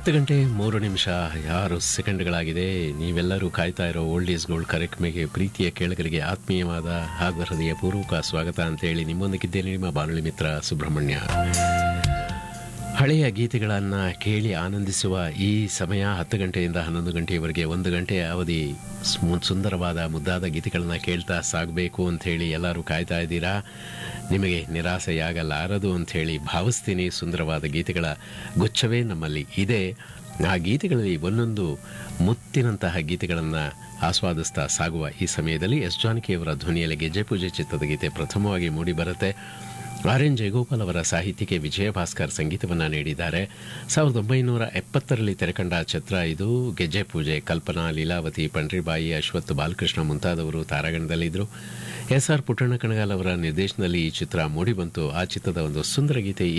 ಹತ್ತು ಗಂಟೆ ಮೂರು ನಿಮಿಷ ಆರು ಸೆಕೆಂಡ್ಗಳಾಗಿದೆ ನೀವೆಲ್ಲರೂ ಕಾಯ್ತಾ ಇರೋ ಓಲ್ಡ್ ಈಸ್ ಗೋಲ್ಡ್ ಕಾರ್ಯಕ್ರಮಕ್ಕೆ ಪ್ರೀತಿಯ ಕೇಳಗರಿಗೆ ಆತ್ಮೀಯವಾದ ಹಾಗೂ ಹೃದಯಪೂರ್ವಕ ಸ್ವಾಗತ ಅಂತೇಳಿ ನಿಮ್ಮೊಂದಿಗಿದ್ದೇನೆ ನಿಮ್ಮ ಬಾನುಲಿ ಮಿತ್ರ ಸುಬ್ರಹ್ಮಣ್ಯ ಹಳೆಯ ಗೀತೆಗಳನ್ನು ಕೇಳಿ ಆನಂದಿಸುವ ಈ ಸಮಯ ಹತ್ತು ಗಂಟೆಯಿಂದ ಹನ್ನೊಂದು ಗಂಟೆಯವರೆಗೆ ಒಂದು ಗಂಟೆಯ ಅವಧಿ ಸ್ಮೂ- ಸುಂದರವಾದ ಮುದ್ದಾದ ಗೀತೆಗಳನ್ನು ಕೇಳ್ತಾ ಸಾಗಬೇಕು ಅಂಥೇಳಿ ಎಲ್ಲರೂ ಕಾಯ್ತಾ ಇದ್ದೀರಾ ನಿಮಗೆ ನಿರಾಸೆಯಾಗಲಾರದು ಅಂಥೇಳಿ ಭಾವಿಸ್ತೀನಿ ಸುಂದರವಾದ ಗೀತೆಗಳ ಗುಚ್ಛವೇ ನಮ್ಮಲ್ಲಿ ಇದೆ ಆ ಗೀತೆಗಳಲ್ಲಿ ಒಂದೊಂದು ಮುತ್ತಿನಂತಹ ಗೀತೆಗಳನ್ನು ಆಸ್ವಾದಿಸ್ತಾ ಸಾಗುವ ಈ ಸಮಯದಲ್ಲಿ ಎಸ್ ಜಾನಕಿಯವರ ಧ್ವನಿಯಲ್ಲಿ ಗೆಜ್ಜೆ ಪೂಜೆ ಚಿತ್ರದ ಗೀತೆ ಪ್ರಥಮವಾಗಿ ಮೂಡಿಬರುತ್ತೆ ಆರ್ ಎನ್ ಜಯಗೋಪಾಲ್ ಅವರ ಸಾಹಿತ್ಯಕ್ಕೆ ವಿಜಯ ಭಾಸ್ಕರ್ ಸಂಗೀತವನ್ನು ನೀಡಿದ್ದಾರೆ ಸಾವಿರದ ಒಂಬೈನೂರ ಎಪ್ಪತ್ತರಲ್ಲಿ ತೆರೆಕಂಡ ಚಿತ್ರ ಇದು ಗೆಜ್ಜೆ ಪೂಜೆ ಕಲ್ಪನಾ ಲೀಲಾವತಿ ಪಂಡ್ರಿಬಾಯಿ ಅಶ್ವಥ್ ಬಾಲಕೃಷ್ಣ ಮುಂತಾದವರು ತಾರಾಗಣದಲ್ಲಿದ್ದರು ಎಸ್ ಆರ್ ಪುಟ್ಟಣ್ಣ ಕಣಗಾಲ್ ಅವರ ನಿರ್ದೇಶನದಲ್ಲಿ ಈ ಚಿತ್ರ ಮೂಡಿಬಂತು ಆ ಚಿತ್ರದ ಒಂದು ಸುಂದರ ಗೀತೆ